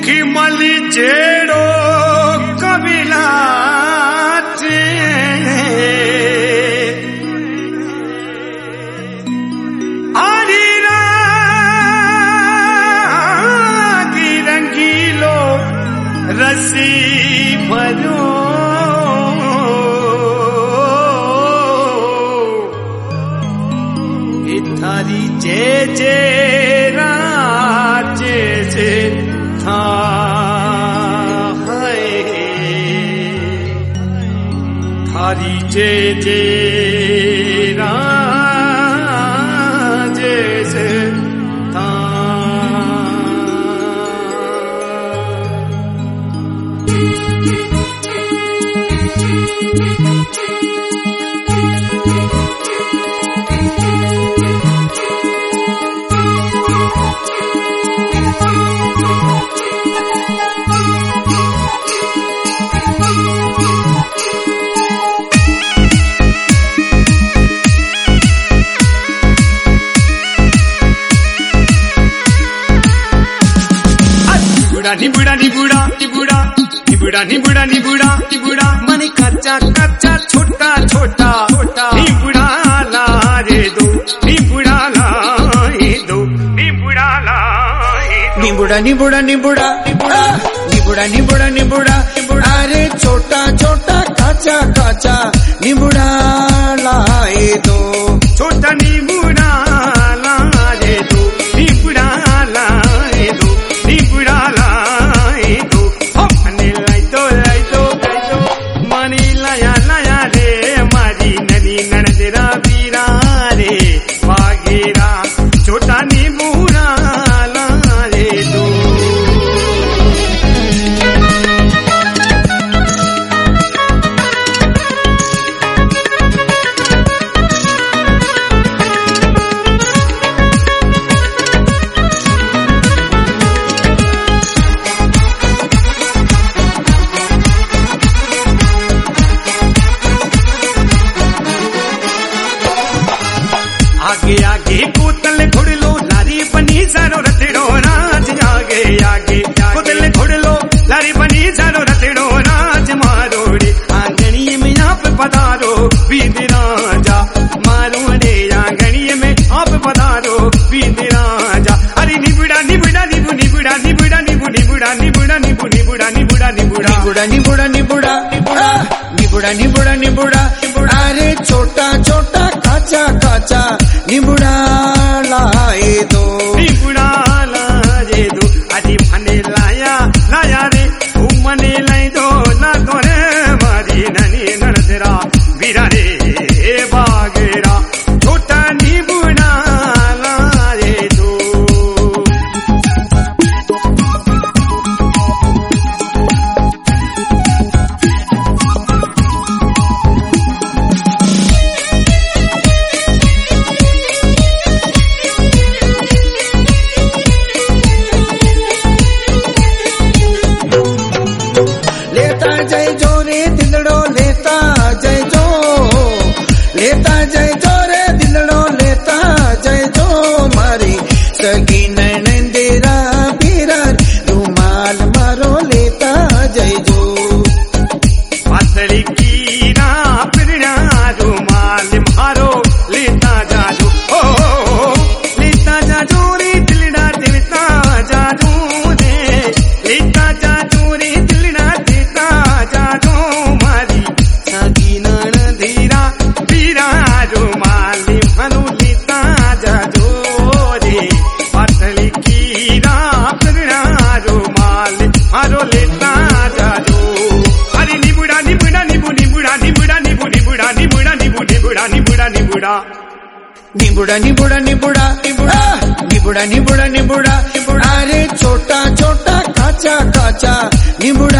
कि मली जेड़ो कबिला रंगीलो रसी भरो એ થારી જે જે રાજે છે થાય થારી જે જે રાજે છે થાય నిబుడా నిబుడా నిబుడా నిబుడా నిబుడా నిబుడా నిబుడా నిబుడా మని కచ్చా కచ్చా छोटा छोटा छोटा నిబుడా లారే దో నిబుడా లారే దో నిబుడా లారే निबुड़ा निबुड़ा निबुड़ा निबुड़ा निबुड़ा निबुड़ा निबुड़ा निबुड़ा अरे छोटा छोटा काचा काचा निबुड़ा लाए दो छोटा निबुड़ा लारे दो निबुड़ा लारे दो निबुड़ा लारे दो हो मने लाई दो लाई दो लाई दो मनी लाया लाया रे मारी ननी ननदरा बीरा रे वागेरा छोटा निबुड़ा लारे दो आगे आगे कोतल घोड़ लो लारी बनी सारो रतड़ो राज आगे आगे कोतल घोड़ लो लारी बनी सारो रतड़ो राज मारोड़े आंगणी में आप पधारो बीद राजा मारो रे आंगणी में आप पधारो बीद राजा अरे निबुड़ा निबुड़ा निबु निबुड़ा निबुड़ा निबु निबुड़ा निबुड़ा निबु निबुड़ा निबुड़ा निबुड़ा निबुड़ा निबुड़ा निबुड़ा निबुड़ा निबुड़ा निबुड़ा निबुड़ा निबुड़ा अरे छोटा छोटा काचा काचा निबुड़ा लाए दो निबुड़ा लाजे दो अजी भने लाया लाया रे ऊ मने लाई दो ना तोरे मारी ननी ननदरा बीरा रे बागेरा छोटा निबुड़ा लाजे दो लेता जय जो रे दिलड़ो लेता जय जो लेता जय जो रे दिलड़ो लेता जय जो मारी सगी नैनेरा पीरा रुमाल मारो लेता जय जो पातली कीरा पिरना रुमाल मारो लेता जाजू ओ लेता जाजू रे दिलड़ा देता जाजू रे लेता जाजू रे दिलड़ा देता जाजू मारी सगी नण धीरा पीरा रुमाल मारो लेता जाजू रे पातली कीरा पिरना रुमाल मारो लेता जाजू अरे निबुड़ा निबुड़ा निबु निबुड़ा निबुड़ा निबु निबुड़ा निबुड़ा निबु निबुड़ा निबुड़ा निबुड़ा निबुड़ा निबुड़ा निबुड़ा निबुड़ा निबुड़ा निबुड़ा निबुड़ा निबुड़ा अरे छोटा छोटा काचा काचा निबुड़ा